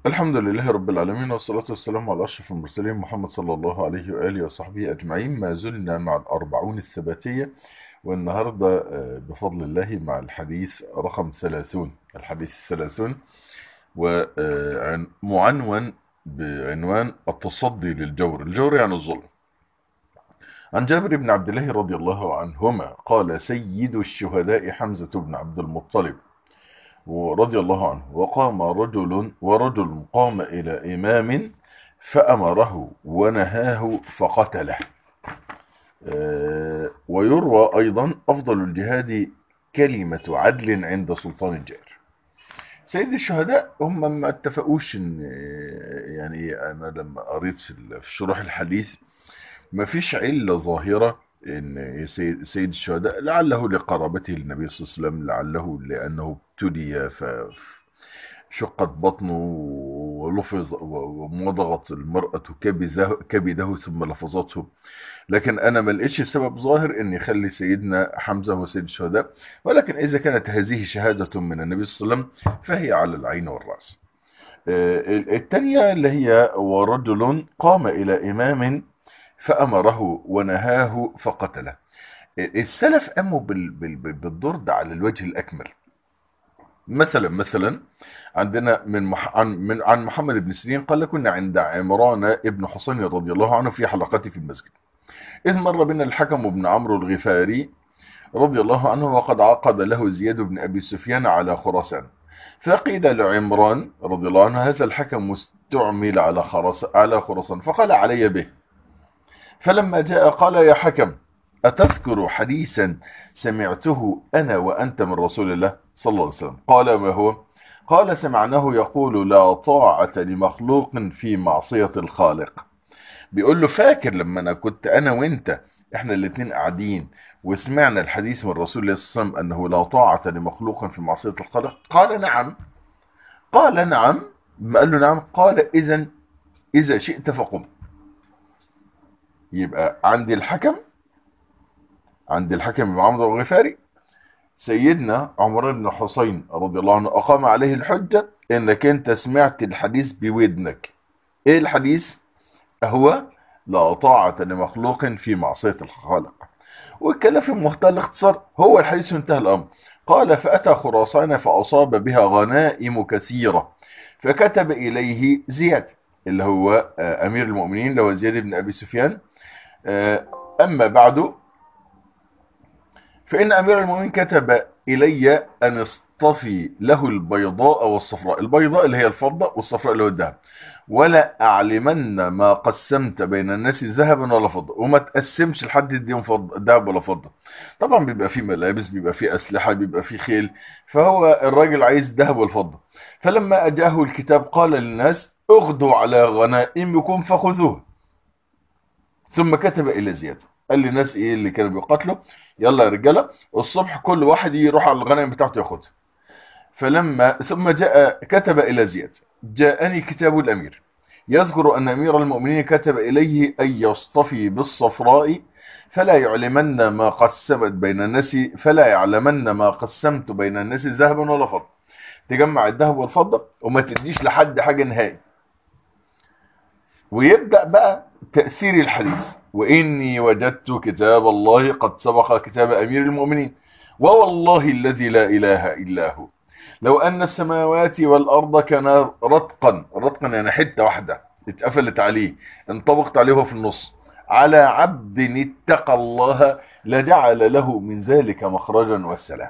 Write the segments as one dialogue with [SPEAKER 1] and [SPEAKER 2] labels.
[SPEAKER 1] الحمد لله رب العالمين والصلاة والسلام على أشرف المرسلين محمد صلى الله عليه وآله وصحبه أجمعين ما زلنا مع الأربعون الثباتية والنهاردة آه، بفضل الله مع الحديث رقم ثلاثون الحديث الثلاثون ومعنون بعنوان التصدي للجور الجور يعني الظلم عن جابر بن عبد الله رضي الله عنهما قال سيد الشهداء حمزة بن عبد المطلب ورضي الله عنه وقام رجل ورجل قام إلى إمام فأمره ونهاه فقتله آه، ويروى أيضا أفضل الجهاد كلمة عدل عند سلطان جائر سيد الشهداء هم ما اتفقوش ان يعني انا لما قريت في ال- في شروح الحديث ما فيش علة ظاهرة ان سيد, سيد الشهداء لعله لقرابته للنبي صلى الله عليه وسلم لعله لانه ابتلي فشقت بطنه ولفظ ومضغت المرأة كبده, كبده ثم لفظته لكن انا ما لقيتش سبب ظاهر ان يخلي سيدنا حمزة هو سيد الشهداء ولكن اذا كانت هذه شهادة من النبي صلى الله عليه وسلم فهي على العين والرأس آه، الثانية اللي هي ورجل قام إلى إمام فأمره ونهاه فقتله السلف قاموا بال- بال- بال- بالدور ده على الوجه الأكمل مثلا مثلا عندنا من مح... عن من عن محمد بن سيرين قال كنا عند عمران ابن حسين رضي الله عنه في حلقته في المسجد إذ مر بنا الحكم بن عمرو الغفاري رضي الله عنه وقد عقد له زياد بن أبي سفيان على خراسان فقيل لعمران رضي الله عنه هذا الحكم مستعمل على خرس على خراسان فقال علي به فلما جاء قال يا حكم أتذكر حديثا سمعته أنا وأنت من رسول الله صلى الله عليه وسلم قال ما هو قال سمعناه يقول لا طاعة لمخلوق في معصية الخالق بيقول له فاكر لما أنا كنت أنا وأنت احنا الاتنين قاعدين وسمعنا الحديث من رسول الله صلى الله عليه وسلم أنه لا طاعة لمخلوق في معصية الخالق قال نعم قال نعم ما قال له نعم قال إذا إذا شئت فقم يبقى عندي الحكم عند الحكم بن عمرو الغفاري سيدنا عمر بن حسين رضي الله عنه أقام عليه الحجة إنك أنت سمعت الحديث بودنك إيه الحديث هو لا طاعة لمخلوق في معصية الخالق والكلام في منتهى الاختصار هو الحديث انتهى الأمر قال فأتى خراسان فأصاب بها غنائم كثيرة فكتب إليه زياد اللي هو آه، أمير المؤمنين اللي هو زياد بن أبي سفيان آه، أما بعد فإن أمير المؤمنين كتب إلي أن اصطفي له البيضاء والصفراء البيضاء اللي هي الفضة والصفراء اللي هو الذهب ولا أعلمن ما قسمت بين الناس ذهبا ولا فضة وما تقسمش لحد يديهم فضة ذهب ولا فضة طبعا بيبقى فيه ملابس بيبقى فيه أسلحة بيبقى فيه خيل فهو الراجل عايز ذهب والفضة فلما أجاه الكتاب قال للناس اغدوا على غنائمكم فخذوه ثم كتب إلى زياد قال للناس ايه اللي كانوا بيقاتلوا يلا يا رجاله الصبح كل واحد يروح على الغنائم بتاعته ياخدها فلما ثم جاء كتب الى زياد جاءني كتاب الامير يذكر ان امير المؤمنين كتب اليه ان يصطفي بالصفراء فلا يعلمن ما قسمت بين الناس فلا يعلمن ما قسمت بين الناس ذهبا ولا فضه تجمع الذهب والفضه وما تديش لحد حاجه نهائي ويبدأ بقى تأثير الحديث وإني وجدت كتاب الله قد سبق كتاب أمير المؤمنين ووالله الذي لا إله إلا هو لو أن السماوات والأرض كانا رتقا رتقا يعني حتة واحدة اتقفلت عليه انطبقت عليه وهو في النص على عبد اتقى الله لجعل له من ذلك مخرجا والسلام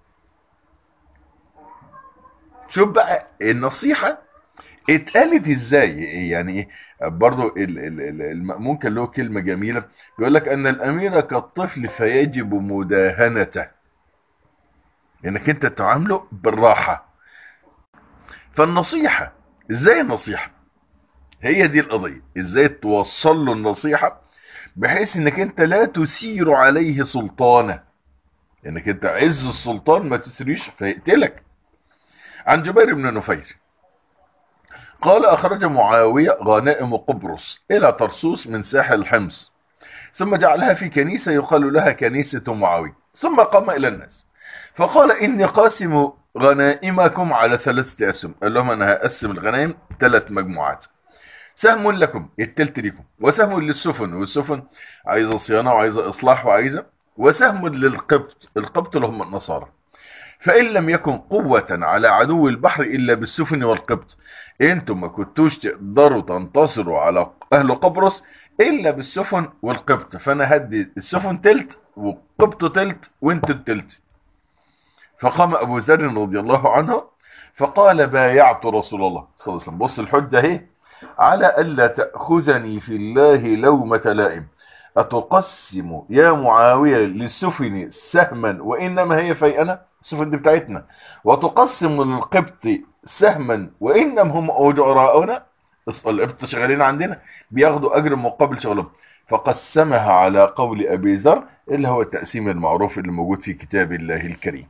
[SPEAKER 1] شوف بقى النصيحة اتقالت ازاي يعني ايه برضو ال- ال- ال- المأمون كان له كلمة جميلة بيقول لك ان الامير كالطفل فيجب مداهنته انك انت تعامله بالراحة فالنصيحة ازاي النصيحة هي دي القضية ازاي توصل له النصيحة بحيث انك انت لا تسير عليه سلطانه انك انت عز السلطان ما تسريش فيقتلك عن جبير بن نفير قال أخرج معاوية غنائم قبرص إلى طرسوس من ساحل الحمص ثم جعلها في كنيسة يقال لها كنيسة معاوية ثم قام إلى الناس فقال إني قاسم غنائمكم على ثلاثة أسهم قال لهم أنا هقسم الغنائم ثلاث مجموعات سهم لكم التلت لكم وسهم للسفن والسفن عايزة صيانة وعايزة إصلاح وعايزة وسهم للقبط القبط اللي هم النصارى فإن لم يكن قوة على عدو البحر إلا بالسفن والقبط انتم ما كنتوش تقدروا تنتصروا على أهل قبرص إلا بالسفن والقبط فأنا هدي السفن تلت والقبط تلت وانتوا التلت فقام أبو ذر رضي الله عنه فقال بايعت رسول الله صلى الله عليه وسلم بص الحجة اهي على ألا تأخذني في الله لومة لائم أتقسم يا معاوية للسفن سهما وإنما هي فيئنا السفن دي بتاعتنا وتقسم للقبط سهما وإنما هم أجراؤنا القبط شغالين عندنا بياخدوا أجر مقابل شغلهم فقسمها على قول أبي ذر اللي هو التقسيم المعروف اللي موجود في كتاب الله الكريم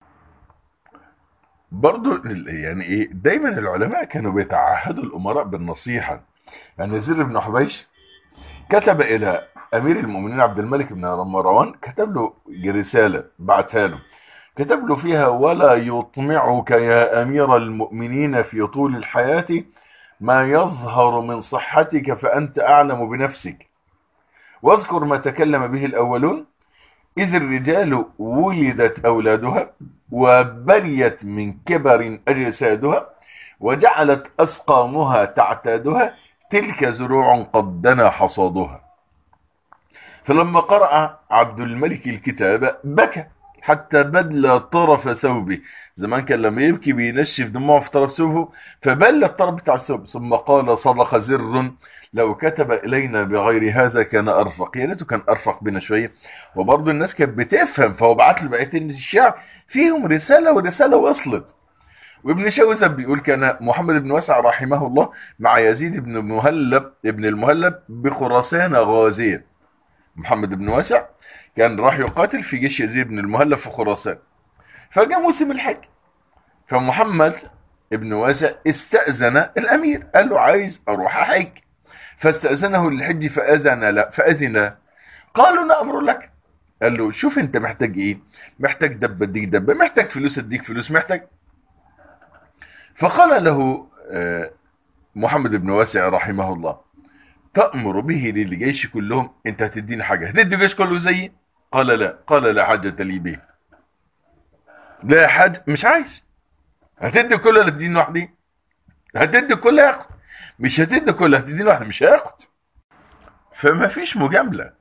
[SPEAKER 1] برضو يعني ايه دايما العلماء كانوا بيتعهدوا الامراء بالنصيحة يعني يزيد بن حبيش كتب الى امير المؤمنين عبد الملك بن مروان كتب له رسالة بعتها له كتب له فيها ولا يطمعك يا امير المؤمنين في طول الحياة ما يظهر من صحتك فانت اعلم بنفسك واذكر ما تكلم به الاولون إذ الرجال ولدت أولادها وبريت من كبر أجسادها وجعلت أسقامها تعتادها تلك زروع قد دنا حصادها فلما قرأ عبد الملك الكتاب بكى حتى بدل طرف ثوبه زمان كان لما يبكي بينشف دموعه في طرف ثوبه فبل الطرف بتاع الثوب ثم قال صدق زر لو كتب إلينا بغير هذا كان أرفق يا ريته كان أرفق بنا شوية وبرضه الناس كانت بتفهم فهو بعت له بقيتين الشعر فيهم رسالة ورسالة وصلت وابن شوذب بيقول كان محمد بن واسع رحمه الله مع يزيد بن مهلب ابن المهلب بخراسان غازية محمد بن واسع كان راح يقاتل في جيش يزيد بن المهلب في خراسان فجاء موسم الحج فمحمد ابن واسع استأذن الأمير قال له عايز أروح أحج فاستأذنه للحج فأذن لا فأذن له قالوا نأمر لك قال له شوف انت محتاج ايه محتاج دبة اديك دبة محتاج فلوس اديك فلوس محتاج فقال له محمد بن واسع رحمه الله تأمر به للجيش كلهم انت هتديني حاجة هتدي الجيش كله زيي قال لا قال لا حاجة لي به لا حاجة مش عايز هتدي كله ولا تديني وحدي هتدي كله ياخد مش هتدي كله هتديني واحدة مش هياخد فما فيش مجاملة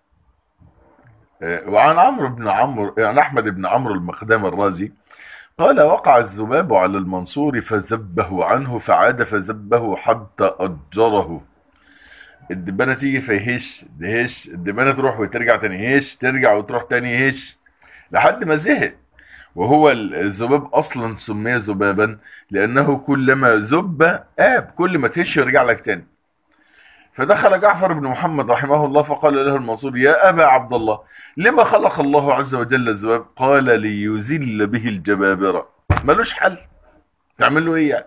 [SPEAKER 1] وعن عمرو بن عمرو عن احمد بن عمرو المقدام الرازي قال وقع الذباب على المنصور فذبه عنه فعاد فذبه حتى اجره الدبانه تيجي فيهش دهش الدبانه تروح وترجع تاني هش ترجع وتروح تاني هش لحد ما زهق وهو الذباب اصلا سمي ذبابا لانه كلما ذب اب كل ما تهش يرجع لك تاني فدخل جعفر بن محمد رحمه الله فقال له المنصور يا أبا عبد الله لما خلق الله عز وجل الذباب قال ليذل به الجبابرة ملوش حل تعمل له ايه يعني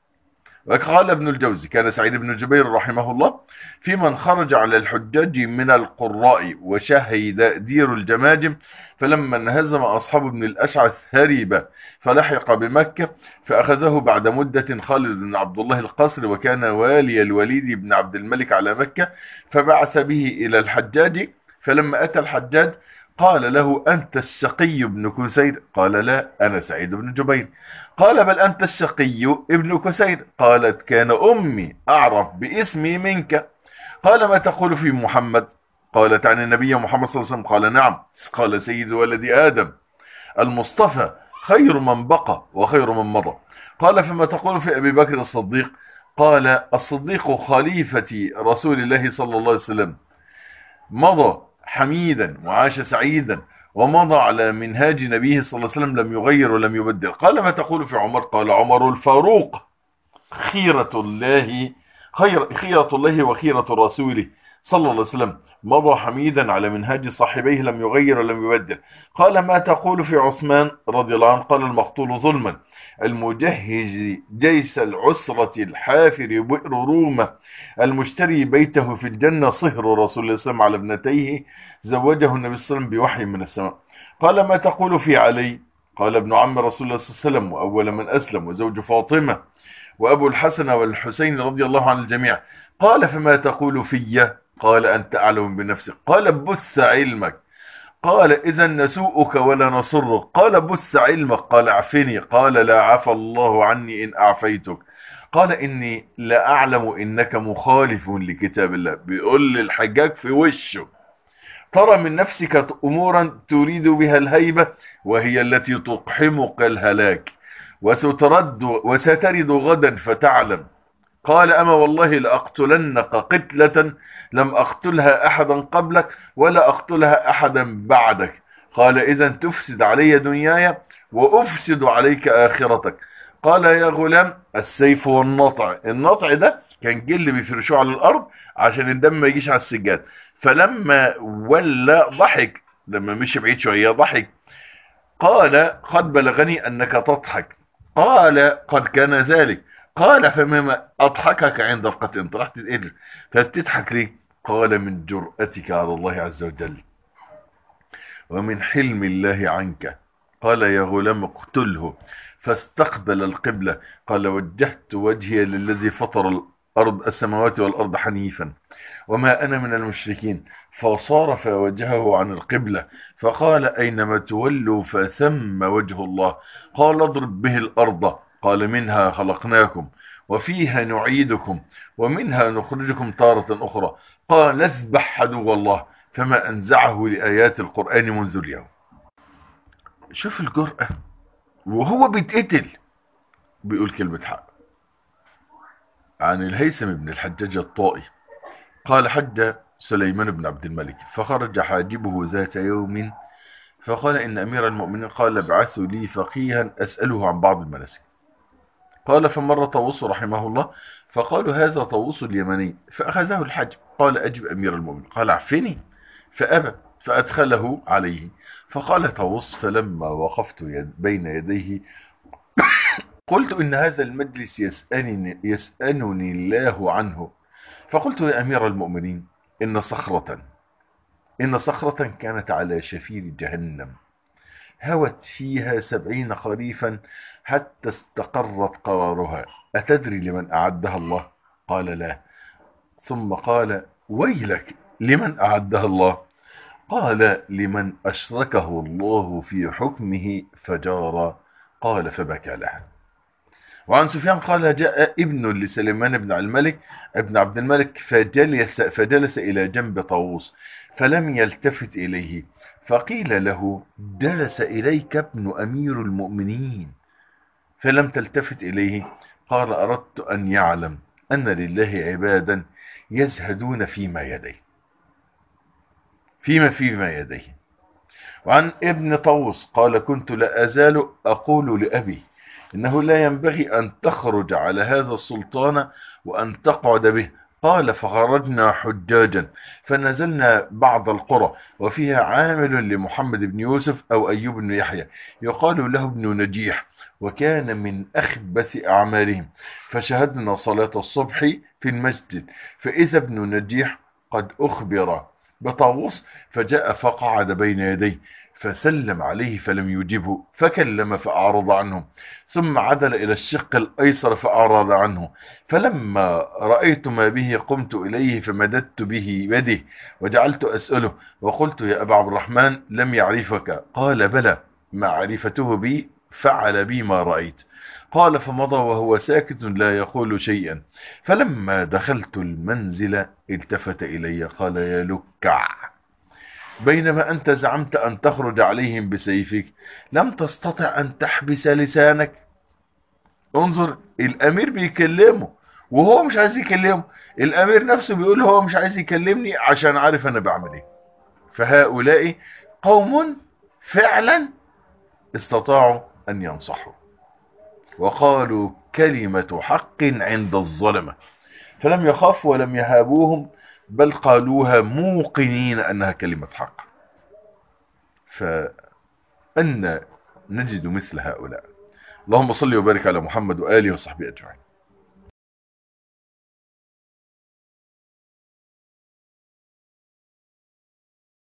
[SPEAKER 1] وقال ابن الجوزي كان سعيد بن جبير رحمه الله في من خرج على الحجاج من القراء وشهد دير الجماجم فلما انهزم أصحاب ابن الأشعث هرب فلحق بمكة فأخذه بعد مدة خالد بن عبد الله القصر وكان والي الوليد بن عبد الملك على مكة فبعث به إلى الحجاج فلما أتى الحجاج قال له أنت السقي بن كسير قال لا أنا سعيد بن جبير قال بل أنت السقي ابن كسير قالت كان أمي أعرف باسمي منك قال ما تقول في محمد قالت عن النبي محمد صلى الله عليه وسلم قال نعم قال سيد ولد آدم المصطفى خير من بقى وخير من مضى قال فما تقول في أبي بكر الصديق قال الصديق خليفة رسول الله صلى الله عليه وسلم مضى حميدا وعاش سعيدا ومضى على منهاج نبيه صلى الله عليه وسلم لم يغير ولم يبدل قال ما تقول في عمر قال عمر الفاروق خيرة الله خير خيرة الله وخيرة رسوله صلى الله عليه وسلم مضى حميدا على منهاج صاحبيه لم يغير ولم يبدل قال ما تقول في عثمان رضي الله عنه قال المقتول ظلما المجهز جيش العسرة الحافر بئر رومة المشتري بيته في الجنة صهر رسول الله صلى الله عليه وسلم على ابنتيه زوجه النبي صلى الله عليه وسلم بوحي من السماء قال ما تقول في علي قال ابن عم رسول الله صلى الله عليه وسلم وأول من أسلم وزوج فاطمة وأبو الحسن والحسين رضي الله عن الجميع قال فما تقول في قال أنت أعلم بنفسك قال بث علمك قال إذا نسوءك ولا نصرك قال بث علمك قال اعفني قال لا عفى الله عني إن أعفيتك قال إني لا أعلم إنك مخالف لكتاب الله بيقول للحجاج في وشه ترى من نفسك أمورا تريد بها الهيبة وهي التي تقحمك الهلاك وسترد وسترد غدا فتعلم قال أما والله لأقتلنك قتلة لم أقتلها أحدا قبلك ولا أقتلها أحدا بعدك قال إذا تفسد علي دنياي وأفسد عليك آخرتك قال يا غلام السيف والنطع النطع ده كان جل بيفرشوه على الأرض عشان الدم ما يجيش على السجاد فلما ولا ضحك لما مشي بعيد شوية ضحك قال قد بلغني أنك تضحك قال قد كان ذلك قال فمما أضحكك عند القتل انت راح تتقتل فبتضحك ليه قال من جرأتك على الله عز وجل ومن حلم الله عنك قال يا غلام اقتله فاستقبل القبلة قال وجهت وجهي للذي فطر الأرض السماوات والأرض حنيفا وما أنا من المشركين فصارف وجهه عن القبلة فقال أينما تولوا فثم وجه الله قال اضرب به الأرض قال منها خلقناكم وفيها نعيدكم ومنها نخرجكم تارة أخرى قال اذبح عدو الله فما أنزعه لآيات القرآن منذ اليوم شوف الجرأة وهو بيتقتل بيقول كلمة حق عن الهيثم بن الحجاج الطائي قال حج سليمان بن عبد الملك فخرج حاجبه ذات يوم فقال إن أمير المؤمنين قال ابعثوا لي فقيها أسأله عن بعض المناسك قال فمر طاووس رحمه الله فقالوا هذا طاووس اليمني فأخذه الحج قال أجب أمير المؤمنين قال عفني فأبى فأدخله عليه فقال طاووس فلما وقفت يد بين يديه قلت إن هذا المجلس يسألني, يسألني الله عنه فقلت يا أمير المؤمنين إن صخرة إن صخرة كانت على شفير جهنم هوت فيها سبعين خريفا حتى استقرت قرارها أتدري لمن أعدها الله قال لا ثم قال ويلك لمن أعدها الله قال لمن أشركه الله في حكمه فجار قال فبكى لها وعن سفيان قال جاء ابن لسليمان بن الملك ابن عبد الملك فجلس, فجلس إلى جنب طاووس فلم يلتفت إليه فقيل له جلس إليك ابن أمير المؤمنين فلم تلتفت إليه قال أردت أن يعلم أن لله عبادا يزهدون فيما يديه فيما فيما يديه وعن ابن طوس قال كنت لا أزال أقول لأبي إنه لا ينبغي أن تخرج على هذا السلطان وأن تقعد به قال فخرجنا حجاجا فنزلنا بعض القرى وفيها عامل لمحمد بن يوسف أو أيوب بن يحيى يقال له ابن نجيح وكان من أخبث أعمالهم فشهدنا صلاة الصبح في المسجد فإذا ابن نجيح قد أخبر بطاووس فجاء فقعد بين يديه فسلم عليه فلم يجبه فكلم فأعرض عنه ثم عدل إلى الشق الأيسر فأعرض عنه فلما رأيت ما به قمت إليه فمددت به يده وجعلت أسأله وقلت يا أبا عبد الرحمن لم يعرفك قال بلى معرفته بي فعل بي ما رأيت قال فمضى وهو ساكت لا يقول شيئا فلما دخلت المنزل التفت إلي قال يا لكع بينما أنت زعمت أن تخرج عليهم بسيفك لم تستطع أن تحبس لسانك انظر الأمير بيكلمه وهو مش عايز يكلمه الأمير نفسه بيقول هو مش عايز يكلمني عشان عارف أنا بعمل ايه فهؤلاء قوم فعلا استطاعوا أن ينصحوا وقالوا كلمة حق عند الظلمة فلم يخافوا ولم يهابوهم بل قالوها موقنين أنها كلمة حق فأن نجد مثل هؤلاء اللهم صل وبارك على محمد وآله وصحبه أجمعين